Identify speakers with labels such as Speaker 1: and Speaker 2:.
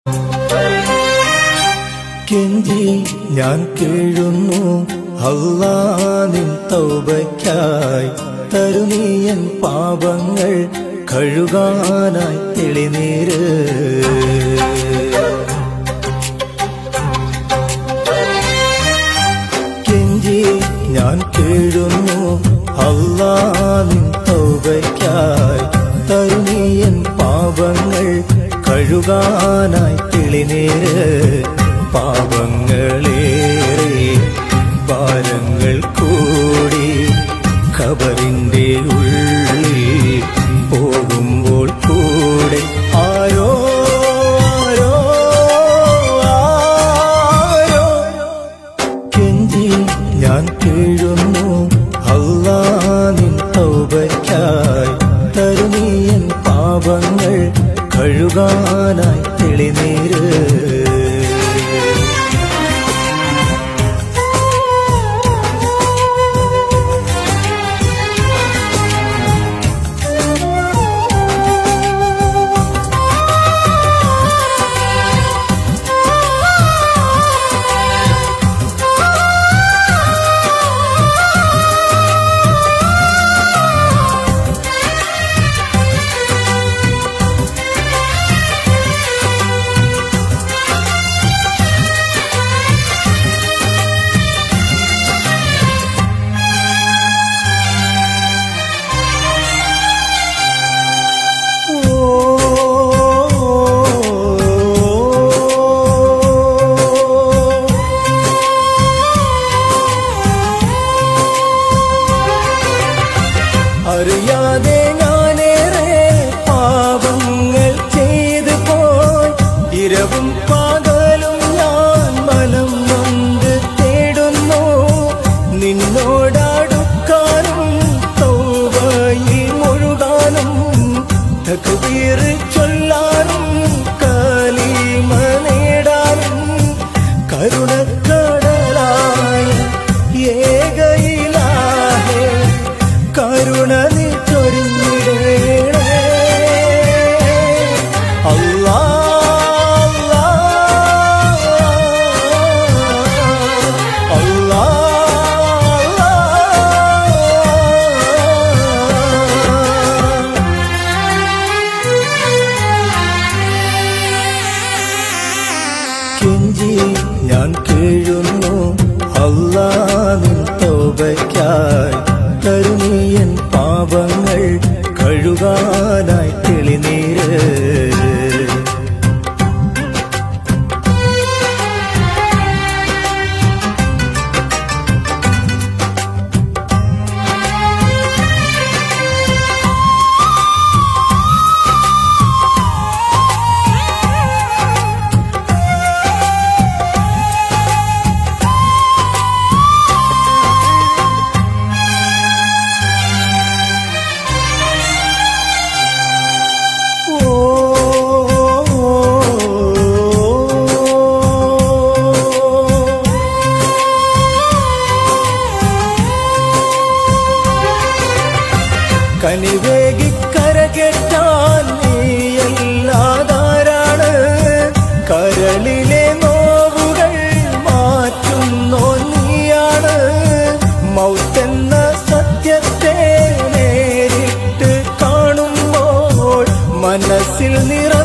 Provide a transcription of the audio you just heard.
Speaker 1: കെഞ്ചി ഞാൻ കേഴുന്നു അള്ളാനിൻ തൗബയ്ക്കായി തരുനീയൻ പാപങ്ങൾ കഴുകാനായി തെളിനീര് കെഞ്ചി ഞാൻ കേഴുന്നു അള്ളാനിൻ തൗബയ്ക്കായി തരുനീയൻ പാപങ്ങൾ കഴുകാനായി തെളിനീര് പാപങ്ങളേറെ ഭാരങ്ങൾ കൂടി ഖബറിന്റെ ഉള്ളിൽ പോകുമ്പോൾ കൂടെ ആരോ ആരോ ആരോ കെഞ്ചി ഞാൻ കേഴുന്നു അള്ളാനിൻ തൗബയ്ക്കായി തരുനീയൻ പാപങ്ങൾ കഴുകാനായി തെളിനീര് അറിയാതെ ഞാനേറെ പാപങ്ങൾ ചെയ്തു പോയി ഇരവും പകലും ഞാൻ മനം നൊന്ത് തേടുന്നു നിന്നോടടുക്കാനും തൗബയിൽ മുഴുകാനും തക്ബീർ ചൊല്ലാനും കലീമ നേടാനും കരുണക്കടലായ ഏകയിലാഹേ കരുണ നീ ചൊരിഞ്ഞിടേണേ അല്ലാ അല്ലാ അല്ലാ കെഞ്ചി ഞാൻ കേഴുന്നു അള്ളാനിൻ തോബയ്ക്കായി കരുണീയൻ പാപങ്ങൾ കഴുകാനായി തെളിനീര് കനിവേകി കരകെട്ടാൻ നീയല്ലാതാരാണ് കരളിലെ നോവുകൾ മാറ്റുന്നോ നീയാണ് മൗത്തെന്ന സത്യത്തെ നേരിട്ട് കാണുമ്പോൾ മനസ്സിൽ നിറ